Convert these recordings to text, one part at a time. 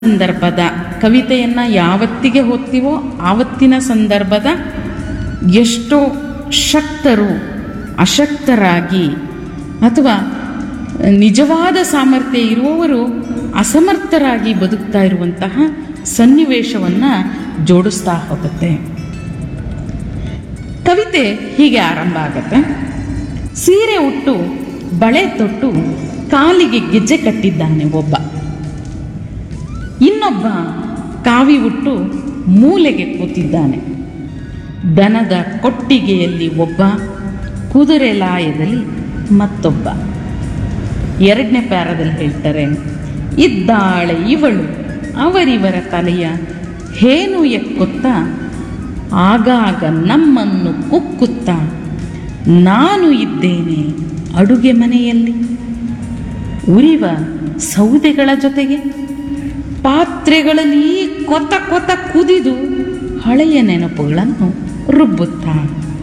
ಸಂದರ್ಭದ ಕವಿತೆಯನ್ನು ಯಾವತ್ತಿಗೆ ಓದ್ತೀವೋ ಆವತ್ತಿನ ಸಂದರ್ಭದ ಎಷ್ಟೋ ಶಕ್ತರು ಅಶಕ್ತರಾಗಿ ಅಥವಾ ನಿಜವಾದ ಸಾಮರ್ಥ್ಯ ಇರುವವರು ಅಸಮರ್ಥರಾಗಿ ಬದುಕ್ತಾ ಇರುವಂತಹ ಸನ್ನಿವೇಶವನ್ನು ಜೋಡಿಸ್ತಾ ಹೋಗುತ್ತೆ ಕವಿತೆ ಹೀಗೆ ಆರಂಭ ಆಗತ್ತೆ ಸೀರೆ ಉಟ್ಟು ಬಳೆ ತೊಟ್ಟು ಕಾಲಿಗೆ ಗೆಜ್ಜೆ ಕಟ್ಟಿದ್ದಾನೆ ಒಬ್ಬ ಇನ್ನೊಬ್ಬ ಕಾವಿ ಉಟ್ಟು ಮೂಲೆಗೆ ಕೂತಿದ್ದಾನೆ ದನದ ಕೊಟ್ಟಿಗೆಯಲ್ಲಿ ಒಬ್ಬ ಕುದುರೆ ಲಾಯದಲ್ಲಿ ಮತ್ತೊಬ್ಬ ಎರಡನೇ ಪ್ಯಾರದಲ್ಲಿ ಹೇಳ್ತಾರೆ ಇದ್ದಾಳೆ ಇವಳು ಅವರಿವರ ತಲೆಯ ಹೇನು ಎಕ್ಕುತ್ತಾ ಆಗಾಗ ನಮ್ಮನ್ನು ಕುಕ್ಕುತ್ತಾ ನಾನು ಇದ್ದೇನೆ ಅಡುಗೆ ಮನೆಯಲ್ಲಿ ಉರಿವ ಸೌದೆಗಳ ಜೊತೆಗೆ ಪಾತ್ರೆಗಳಲ್ಲಿ ಕೊತ ಕೊತ ಕುದಿದು ಹಳೆಯ ನೆನಪುಗಳನ್ನು ರುಬ್ಬುತ್ತಾ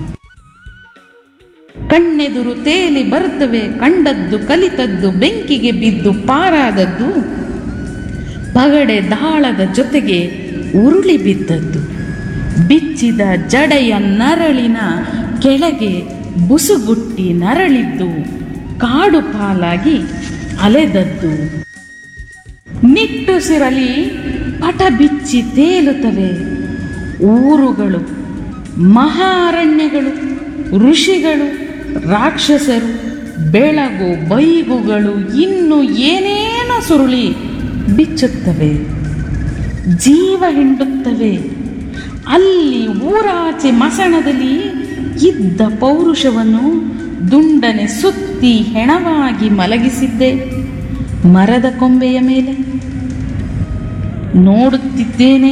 ಕಣ್ಣೆದುರು ತೇಲಿ ಬರ್ತವೆ ಕಂಡದ್ದು ಕಲಿತದ್ದು ಬೆಂಕಿಗೆ ಬಿದ್ದು ಪಾರಾದದ್ದು ಪಗಡೆ ದಾಳದ ಜೊತೆಗೆ ಉರುಳಿ ಬಿದ್ದದ್ದು ಬಿಚ್ಚಿದ ಜಡೆಯ ನರಳಿನ ಕೆಳಗೆ ಬುಸುಗುಟ್ಟಿ ನರಳಿದ್ದು ಕಾಡು ಪಾಲಾಗಿ ಅಲೆದದ್ದು ನಿಟ್ಟುಸಿರಲಿ ಪಟ ಬಿಚ್ಚಿ ತೇಲುತ್ತವೆ ಊರುಗಳು ಮಹಾರಣ್ಯಗಳು ಋಷಿಗಳು ರಾಕ್ಷಸರು ಬೆಳಗು ಬೈಗುಗಳು ಇನ್ನು ಏನೇನೋ ಸುರುಳಿ ಬಿಚ್ಚುತ್ತವೆ ಜೀವ ಹಿಂಡುತ್ತವೆ ಅಲ್ಲಿ ಊರಾಚೆ ಮಸಣದಲ್ಲಿ ಇದ್ದ ಪೌರುಷವನ್ನು ದುಂಡನೆ ಸುತ್ತಿ ಹೆಣವಾಗಿ ಮಲಗಿಸಿದ್ದೆ ಮರದ ಕೊಂಬೆಯ ಮೇಲೆ ನೋಡುತ್ತಿದ್ದೇನೆ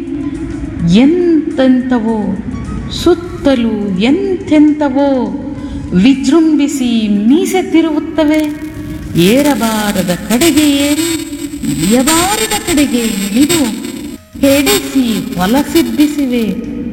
ಎಂತೆಂಥವೋ ಸುತ್ತಲೂ ಎಂತೆಂಥವೋ ವಿಜೃಂಭಿಸಿ ಮೀಸೆ ತಿರುವುತ್ತವೆ ಏರಬಾರದ ಕಡೆಗೆ ಏರಿ ಇಳಿಯಬಾರದ ಕಡೆಗೆ ಇಳಿದು ಕೆಡಿಸಿ ಹೊಲಸಿದ್ದಿಸಿವೆ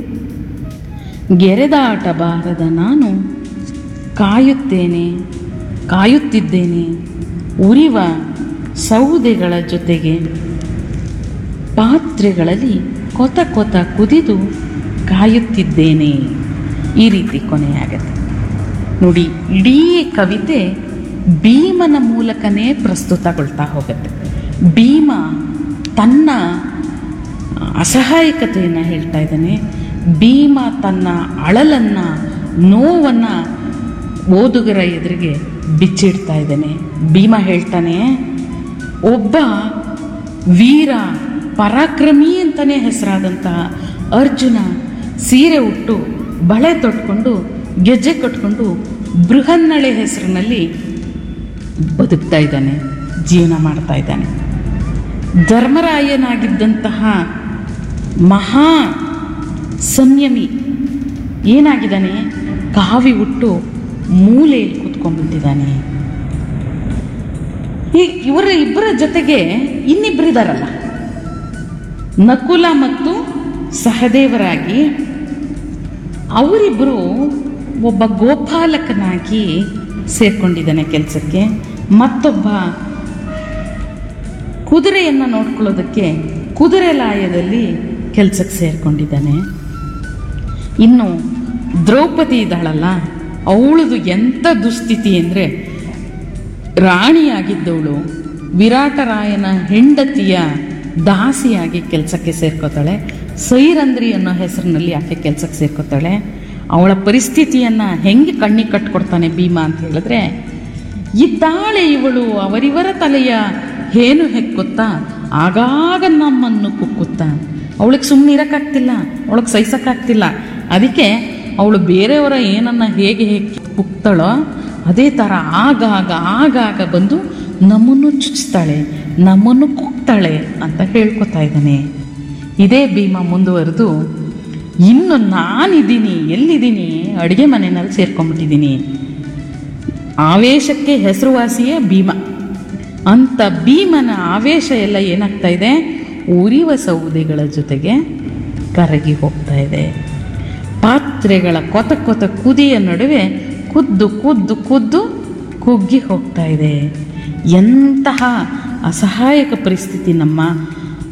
ಗೆರೆದಾಟಬಾರದ ನಾನು ಕಾಯುತ್ತೇನೆ ಕಾಯುತ್ತಿದ್ದೇನೆ ಉರಿವ ಸೌದೆಗಳ ಜೊತೆಗೆ ಪಾತ್ರೆಗಳಲ್ಲಿ ಕೊತ ಕೊತ ಕುದಿದು ಕಾಯುತ್ತಿದ್ದೇನೆ ಈ ರೀತಿ ಕೊನೆಯಾಗತ್ತೆ ನೋಡಿ ಇಡೀ ಕವಿತೆ ಭೀಮನ ಮೂಲಕನೇ ಪ್ರಸ್ತುತಗೊಳ್ತಾ ಹೋಗುತ್ತೆ ಭೀಮ ತನ್ನ ಅಸಹಾಯಕತೆಯನ್ನು ಹೇಳ್ತಾ ಇದ್ದಾನೆ ಭೀಮ ತನ್ನ ಅಳಲನ್ನು ನೋವನ್ನು ಓದುಗರ ಎದುರಿಗೆ ಬಿಚ್ಚಿಡ್ತಾ ಇದ್ದಾನೆ ಭೀಮ ಹೇಳ್ತಾನೆ ಒಬ್ಬ ವೀರ ಪರಾಕ್ರಮಿ ಅಂತಲೇ ಹೆಸರಾದಂತಹ ಅರ್ಜುನ ಸೀರೆ ಉಟ್ಟು ಬಳೆ ತೊಟ್ಕೊಂಡು ಗೆಜ್ಜೆ ಕಟ್ಕೊಂಡು ಬೃಹನ್ನಳೆ ಹೆಸರಿನಲ್ಲಿ ಬದುಕ್ತಾ ಇದ್ದಾನೆ ಜೀವನ ಮಾಡ್ತಾ ಇದ್ದಾನೆ ಧರ್ಮರಾಯನಾಗಿದ್ದಂತಹ ಮಹಾ ಸಂಯಮಿ ಏನಾಗಿದ್ದಾನೆ ಕಾವಿ ಉಟ್ಟು ಮೂಲೆಯಲ್ಲಿ ಕೂತ್ಕೊಂಡ್ಬಿಟ್ಟಿದ್ದಾನೆ ಈ ಇವರ ಇಬ್ಬರ ಜೊತೆಗೆ ಇನ್ನಿಬ್ಬರಿದಾರಲ್ಲ ನಕುಲ ಮತ್ತು ಸಹದೇವರಾಗಿ ಅವರಿಬ್ಬರು ಒಬ್ಬ ಗೋಪಾಲಕನಾಗಿ ಸೇರ್ಕೊಂಡಿದ್ದಾನೆ ಕೆಲಸಕ್ಕೆ ಮತ್ತೊಬ್ಬ ಕುದುರೆಯನ್ನು ನೋಡ್ಕೊಳ್ಳೋದಕ್ಕೆ ಕುದುರೆ ಲಾಯದಲ್ಲಿ ಕೆಲಸಕ್ಕೆ ಸೇರ್ಕೊಂಡಿದ್ದಾನೆ ಇನ್ನು ದ್ರೌಪದಿ ಇದ್ದಾಳಲ್ಲ ಅವಳದು ಎಂಥ ದುಸ್ಥಿತಿ ಅಂದರೆ ರಾಣಿಯಾಗಿದ್ದವಳು ವಿರಾಟರಾಯನ ಹೆಂಡತಿಯ ದಾಸಿಯಾಗಿ ಕೆಲಸಕ್ಕೆ ಸೇರ್ಕೋತಾಳೆ ಸೈರಂದ್ರಿ ಅನ್ನೋ ಹೆಸರಿನಲ್ಲಿ ಆಕೆ ಕೆಲಸಕ್ಕೆ ಸೇರ್ಕೋತಾಳೆ ಅವಳ ಪರಿಸ್ಥಿತಿಯನ್ನು ಹೆಂಗೆ ಕಣ್ಣಿಗೆ ಕಟ್ಕೊಡ್ತಾನೆ ಭೀಮ ಅಂತ ಹೇಳಿದ್ರೆ ಇದ್ದಾಳೆ ಇವಳು ಅವರಿವರ ತಲೆಯ ಹೇನು ಹೆಕ್ಕುತ್ತಾ ಆಗಾಗ ನಮ್ಮನ್ನು ಕುಕ್ಕುತ್ತಾ ಅವಳಿಗೆ ಸುಮ್ಮನೆ ಇರೋಕ್ಕಾಗ್ತಿಲ್ಲ ಅವಳಿಗೆ ಸಹಿಸೋಕ್ಕಾಗ್ತಿಲ್ಲ ಅದಕ್ಕೆ ಅವಳು ಬೇರೆಯವರ ಏನನ್ನ ಹೇಗೆ ಹೇಗೆ ಕುಕ್ತಾಳೋ ಅದೇ ಥರ ಆಗಾಗ ಆಗಾಗ ಬಂದು ನಮ್ಮನ್ನು ಚುಚ್ತಾಳೆ ನಮ್ಮನ್ನು ಕುಕ್ತಾಳೆ ಅಂತ ಹೇಳ್ಕೊತಾ ಇದ್ದಾನೆ ಇದೇ ಭೀಮ ಮುಂದುವರೆದು ಇನ್ನು ನಾನಿದ್ದೀನಿ ಎಲ್ಲಿದ್ದೀನಿ ಅಡುಗೆ ಮನೆಯಲ್ಲಿ ಸೇರ್ಕೊಂಡ್ಬಿಟ್ಟಿದ್ದೀನಿ ಆವೇಶಕ್ಕೆ ಹೆಸರುವಾಸಿಯೇ ಭೀಮ ಅಂಥ ಭೀಮನ ಆವೇಶ ಎಲ್ಲ ಏನಾಗ್ತಾ ಇದೆ ಉರಿವ ಸೌದೆಗಳ ಜೊತೆಗೆ ಕರಗಿ ಹೋಗ್ತಾ ಇದೆ ಪಾತ್ರೆಗಳ ಕೊತ ಕೊತ ಕುದಿಯ ನಡುವೆ ಕುದ್ದು ಕುದ್ದು ಕುದ್ದು ಕುಗ್ಗಿ ಹೋಗ್ತಾ ಇದೆ ಎಂತಹ ಅಸಹಾಯಕ ಪರಿಸ್ಥಿತಿ ನಮ್ಮ